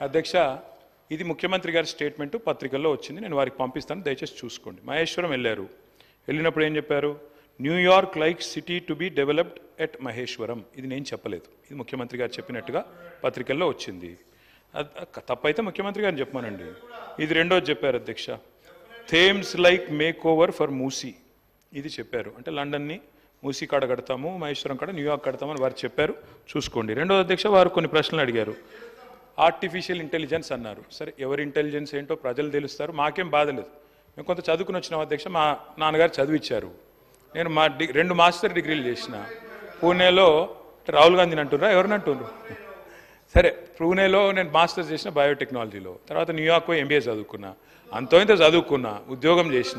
అధ్యక్ష ఇది ముఖ్యమంత్రి గారి స్టేట్మెంట్ పత్రికల్లో వచ్చింది నేను వారికి పంపిస్తాను దయచేసి చూసుకోండి మహేశ్వరం వెళ్ళారు వెళ్ళినప్పుడు ఏం చెప్పారు New York like city to be developed at Maheshwaram ఇది నేను చెప్పలేదు ఇది ముఖ్యమంత్రి గారు చెప్పినట్టుగా పత్రికల్లో వచ్చింది అద్- తప్పైతే ముఖ్యమంత్రి గారిని చెప్పమానండి ఇది రెండోది చెప్పారు అధ్యక్ష Thames like make over for Musi ఇది చెప్పారు అంటే లండన్ని మూసీ కాడ కడతాము మహేశ్వరం కాడ న్యూయార్క్ కడతామని వారు చెప్పారు చూసుకోండి రెండో అధ్యక్ష వారు కొన్ని ప్రశ్నలు అడిగారు ఆర్టిఫిషియల్ ఇంటెలిజెన్స్ అన్నారు సరే ఎవరి ఇంటెలిజెన్స్ ఏంటో ప్రజలు తెలుస్తారు మాకేం బాధ లేదు మేము కొంత చదువుకుని వచ్చినాం అధ్యక్ష మా నాన్నగారు చదివిచ్చారు నేను మా డి రెండు మాస్టర్ డిగ్రీలు చేసిన పూణేలో రాహుల్ గాంధీని అంటున్నారా ఎవరిని అంటున్నారు సరే పూణేలో నేను మాస్టర్స్ చేసిన బయోటెక్నాలజీలో తర్వాత న్యూయార్క్ ఎంబీఏ చదువుకున్నా అంతో ఇంత చదువుకున్నా ఉద్యోగం చేసిన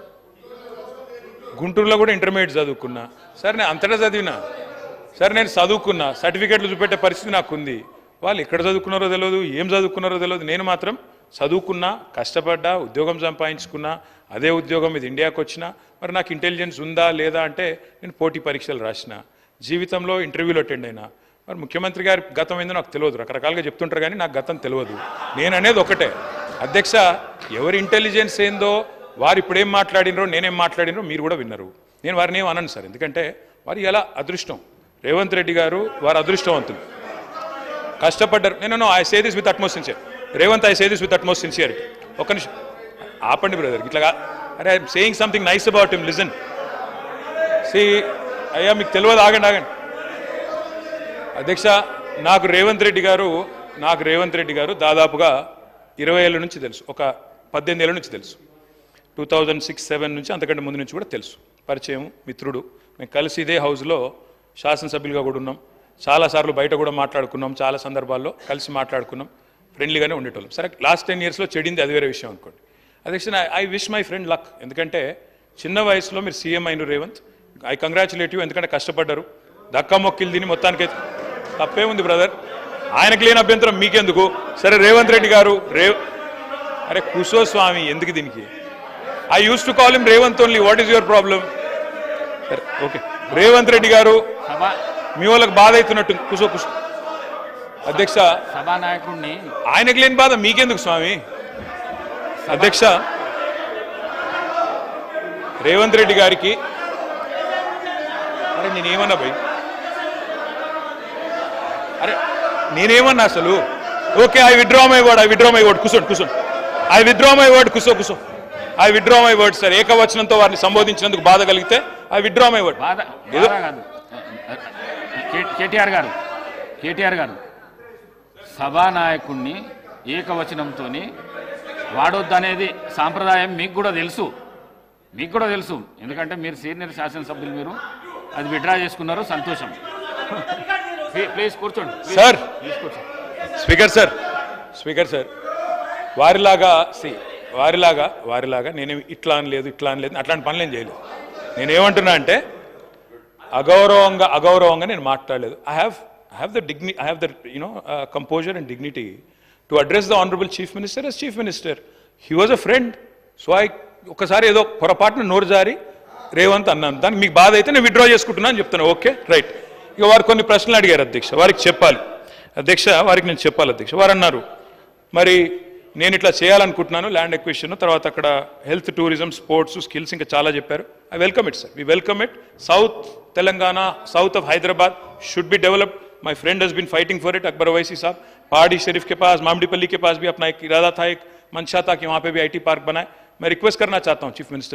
గుంటూరులో కూడా ఇంటర్మీడియట్ చదువుకున్నా సరే నేను అంతటా చదివినా సరే నేను చదువుకున్నా సర్టిఫికెట్లు చూపెట్టే పరిస్థితి నాకు ఉంది వాళ్ళు ఎక్కడ చదువుకున్నారో తెలియదు ఏం చదువుకున్నారో తెలియదు నేను మాత్రం చదువుకున్నా కష్టపడ్డా ఉద్యోగం సంపాదించుకున్నా అదే ఉద్యోగం ఇది ఇండియాకి వచ్చినా మరి నాకు ఇంటెలిజెన్స్ ఉందా లేదా అంటే నేను పోటీ పరీక్షలు రాసిన జీవితంలో ఇంటర్వ్యూలో అటెండ్ అయినా మరి ముఖ్యమంత్రి గారి గతం ఏందో నాకు తెలియదు రకరకాలుగా చెప్తుంటారు కానీ నాకు గతం తెలియదు నేను అనేది ఒకటే అధ్యక్ష ఎవరి ఇంటెలిజెన్స్ ఏందో వారు ఇప్పుడు ఏం మాట్లాడినరో నేనేం మాట్లాడినరో మీరు కూడా విన్నారు నేను వారిని ఏం అనను సార్ ఎందుకంటే వారు ఎలా అదృష్టం రేవంత్ రెడ్డి గారు వారు అదృష్టవంతులు కష్టపడ్డారు నేను I say this with utmost sincere Revanth I say this with utmost sincerity ఒక్క నిమిషం ఆపండి బ్రదర్ ఇట్లా కా- అరే I'm saying something nice about him listen see అయ్యా మీకు తెలియదు ఆగండి ఆగండి అధ్యక్ష నాకు రేవంత్ రెడ్డి గారు నాకు రేవంత్ రెడ్డి గారు దాదాపుగా ఇరవై ఏళ్ళ నుంచి తెలుసు ఒక పద్దెనిమిది ఏళ్ళ నుంచి తెలుసు టూ థౌజండ్ సిక్స్ సెవెన్ నుంచి అంతకంటే ముందు నుంచి కూడా తెలుసు పరిచయం మిత్రుడు మేము కలిసి ఇదే హౌస్లో శాసనసభ్యులుగా కూడా ఉన్నాం చాలాసార్లు బయట కూడా మాట్లాడుకున్నాం చాలా సందర్భాల్లో కలిసి మాట్లాడుకున్నాం ఫ్రెండ్లీగానే ఉండేటోళ్ళం సరే లాస్ట్ టెన్ ఇయర్స్లో చెడింది అది వేరే విషయం అనుకోండి అధ్యక్ష I wish my friend luck ఎందుకంటే చిన్న వయసులో మీరు సీఎం అయిన రేవంత్ ఐ కంగ్రాచులేట్ యూ ఎందుకంటే కష్టపడ్డారు దక్కా మొక్కిలు తిని మొత్తానికి తప్పే ఉంది బ్రదర్ ఆయనకు లేని అభ్యంతరం మీకెందుకు సరే రేవంత్ రెడ్డి గారు రేవ్ అరే కుసో స్వామి ఎందుకు దీనికి I use to call him Revanth only what is your problem సరే ఓకే రేవంత్ రెడ్డి గారు సభ మీ వాళ్ళకి బాధ అవుతున్నట్టు కుసో కుసో అధ్యక్ష సభానాయకుడిని ఆయనకు లేని బాధ మీకెందుకు స్వామి అధ్యక్ష రేవంత్ రెడ్డి గారికి అరే నేనేమన్నా భయ్ అరే నేనేమన్నా అసలు okay I withdraw my word I withdraw my word కూర్చోండి కూర్చోండి ఐ విడ్రా మై వర్డ్ కూర్చో కూర్చో I withdraw my word sir ఏకవచనంతో వారిని సంబోధించినందుకు బాధ కలిగితే ఐ విడ్రా మై వర్డ్ బాధ ఏదో బాధ కాదు కే- కేటీఆర్ గారు కేటీఆర్ గారు సభానాయకుడిని ఏకవచనంతో వాడొద్దనేది సాంప్రదాయం మీకు కూడా తెలుసు మీకు కూడా తెలుసు ఎందుకంటే మీరు సీనియర్ శాసనసభ్యులు మీరు అది విడ్రా చేసుకున్నారు సంతోషం ప్లీ- ప్లీజ్ కూర్చోండి ప్లీజ్. సార్. ప్లీజ్ కూర్చోండి స్పీకర్ సార్ స్పీకర్ సార్ వారిలాగా సి వారిలాగా వారిలాగా నేనేమి ఇట్లా అని లేదు ఇట్లా అని లేదు అట్లాంటి పనులు ఏం చేయలేదు నేనేమంటున్నా అంటే అగౌరవంగా అగౌరవంగా నేను మాట్లాడలేదు I have I have the డిగ్ని I have the you know composure and dignity to address the honourable chief minister yes chief minister he was a friend so I ఒకసారి ఏదో పొరపాటున నోరు జారి రేవంత్ అన్నాను దానికి మీకు బాధ అయితే నేను విత్డ్రా చేసుకుంటున్నా అని చెప్తాను ఓకే రైట్ ఇక వారు కొన్ని ప్రశ్నలు అడిగారు అధ్యక్ష వారికి చెప్పాలి అధ్యక్ష వారికి నేను చెప్పాలి అధ్యక్ష వారు అన్నారు మరి నేను ఇట్లా చేయాలనుకుంటున్నాను ల్యాండ్ ఎక్విషన్ తర్వాత అక్కడ హెల్త్ టూరిజం స్పోర్ట్స్ స్కిల్స్ ఇంకా చాలా చెప్పారు I welcome it sir we welcome it south Telangana south of Hyderabad should be developed my friend has been fighting for it Akbar Owaisi sahab Pahadi शरीफ के पास मामडीपल्ली के पास भी अपना एक इरादा था एक मंशा था कि वहाँ पे भी आईटी पार्क बनाए मैं रिक्वेस्ट करना चाहता हूँ चीफ मिनिस्टर